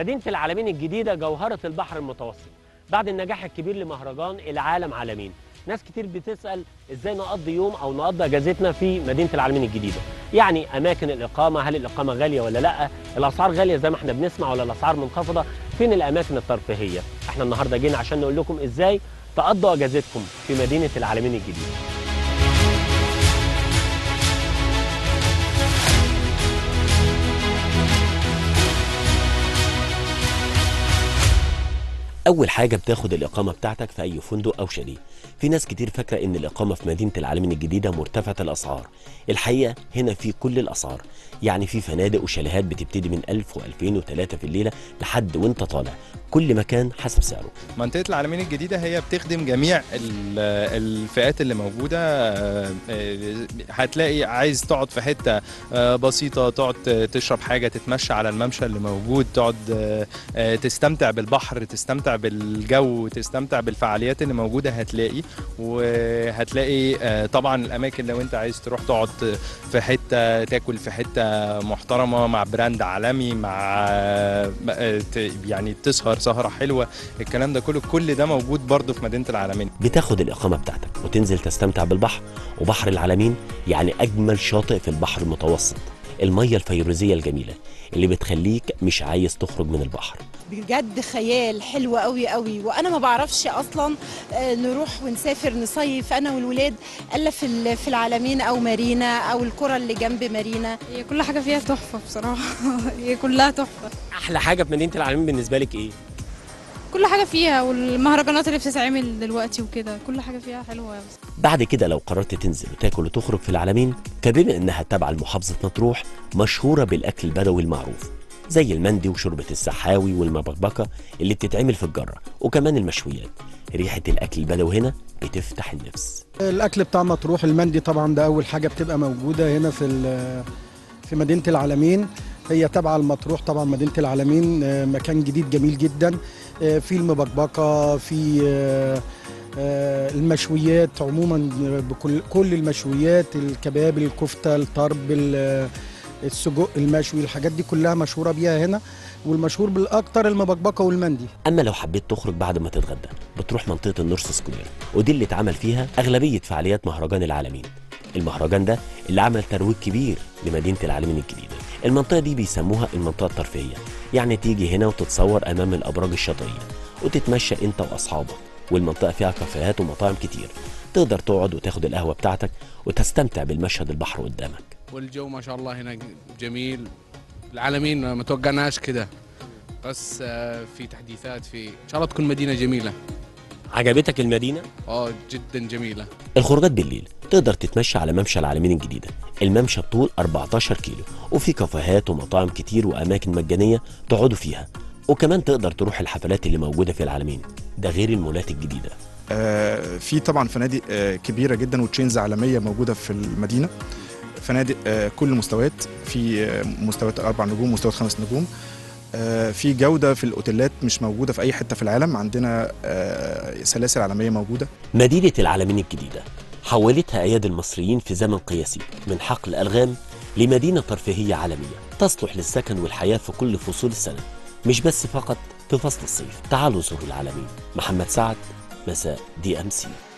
مدينة العالمين الجديدة جوهرة البحر المتوسط بعد النجاح الكبير لمهرجان العالم عالمين ناس كتير بتسأل ازاي نقضي يوم او نقضي اجازتنا في مدينة العالمين الجديدة يعني اماكن الاقامة هل الاقامة غالية ولا لا الاسعار غالية زي ما احنا بنسمع ولا الاسعار منخفضة فين الاماكن الترفيهية احنا النهاردة جينا عشان نقول لكم ازاي تقضوا اجازتكم في مدينة العالمين الجديدة أول حاجة بتاخد الإقامة بتاعتك في أي فندق أو شاليه. في ناس كتير فاكرة إن الإقامة في مدينة العالمين الجديدة مرتفعة الأسعار. الحقيقة هنا في كل الأسعار، يعني في فنادق وشاليهات بتبتدي من 1000 و2000 و3 في الليلة لحد وأنت طالع. كل مكان حسب سعره. منطقة العالمين الجديدة هي بتخدم جميع ال- الفئات اللي موجودة آه، آه، هتلاقي عايز تقعد في حتة آه، بسيطة تقعد تشرب حاجة تتمشى على الممشى اللي موجود تقعد آه، آه، تستمتع بالبحر تستمتع بالجو تستمتع بالفعاليات اللي موجودة هتلاقي وهتلاقي آه، طبعا الأماكن لو أنت عايز تروح تقعد في حتة تاكل في حتة محترمة مع براند عالمي مع آه، ت- يعني تسهر سهرة حلوة الكلام ده كله كل ده موجود برضه في مدينة العالمين بتاخد الإقامة بتاعتك وتنزل تستمتع بالبحر وبحر العالمين يعني أجمل شاطئ في البحر المتوسط المية الفيروزية الجميلة اللي بتخليك مش عايز تخرج من البحر بجد خيال حلو قوي قوي وانا ما بعرفش اصلا آه، نروح ونسافر نصيف انا والولاد الا في ال- في العالمين او مارينا او القرى اللي جنب مارينا هي كل حاجة فيها تحفة بصراحة هي كلها تحفة أحلى حاجة في مدينة العالمين بالنسبة لك إيه؟ كل حاجة فيها والمهرجانات اللي بتتعمل دلوقتي وكده كل حاجة فيها حلوة بعد كده لو قررت تنزل وتاكل وتخرج في العالمين فبما انها تابعه لمحافظه مطروح مشهوره بالاكل البدوي المعروف زي المندي وشوربه السحاوي والمبكبكه اللي بتتعمل في الجره وكمان المشويات ريحه الاكل البدوي هنا بتفتح النفس الاكل بتاع مطروح المندي طبعا ده اول حاجه بتبقى موجوده هنا في ال- في مدينه العالمين هي تابعه لمطروح طبعا مدينه العالمين آه، مكان جديد جميل جدا آه، في المبكبكه في آه، آه، المشويات عموما بكل كل المشويات الكباب الكفته الطرب ال- السجق المشوي الحاجات دي كلها مشهوره بيها هنا والمشهور بالاكتر المبكبكه والمندي اما لو حبيت تخرج بعد ما تتغدى بتروح منطقه النورث سكوير ودي اللي اتعمل فيها اغلبيه فعاليات مهرجان العالمين المهرجان ده اللي عمل ترويج كبير لمدينه العالمين الجديده المنطقه دي بيسموها المنطقه الترفيهيه يعني تيجي هنا وتتصور امام الابراج الشاطئيه وتتمشى انت واصحابك والمنطقه فيها كافيهات ومطاعم كتير تقدر تقعد وتاخد القهوه بتاعتك وتستمتع بالمشهد البحر قدامك والجو ما شاء الله هنا جميل العالمين ما توقعناش كده بس آه، في تحديثات في ان شاء الله تكون مدينه جميله عجبتك المدينه اه جدا جميله الخروجات بالليل تقدر تتمشى على ممشى العالمين الجديدة الممشى بطول 14 كيلو وفي كافيهات ومطاعم كتير وأماكن مجانية تقعدوا فيها وكمان تقدر تروح الحفلات اللي موجودة في العالمين ده غير المولات الجديدة آه، في طبعا فنادق آه، كبيره جدا وتشينز عالميه موجوده في المدينه فنادق آه، كل المستويات في آه، مستويات اربع نجوم مستويات خمس نجوم آه، في جوده في الاوتيلات مش موجوده في اي حته في العالم عندنا آه، سلاسل عالميه موجوده مدينة العالمين الجديدة حولتها أيادي المصريين في زمن قياسي من حقل ألغام لمدينة ترفيهية عالمية تصلح للسكن والحياة في كل فصول السنة مش بس فقط في فصل الصيف تعالوا زوروا العالمين محمد سعد مساء دي أم سي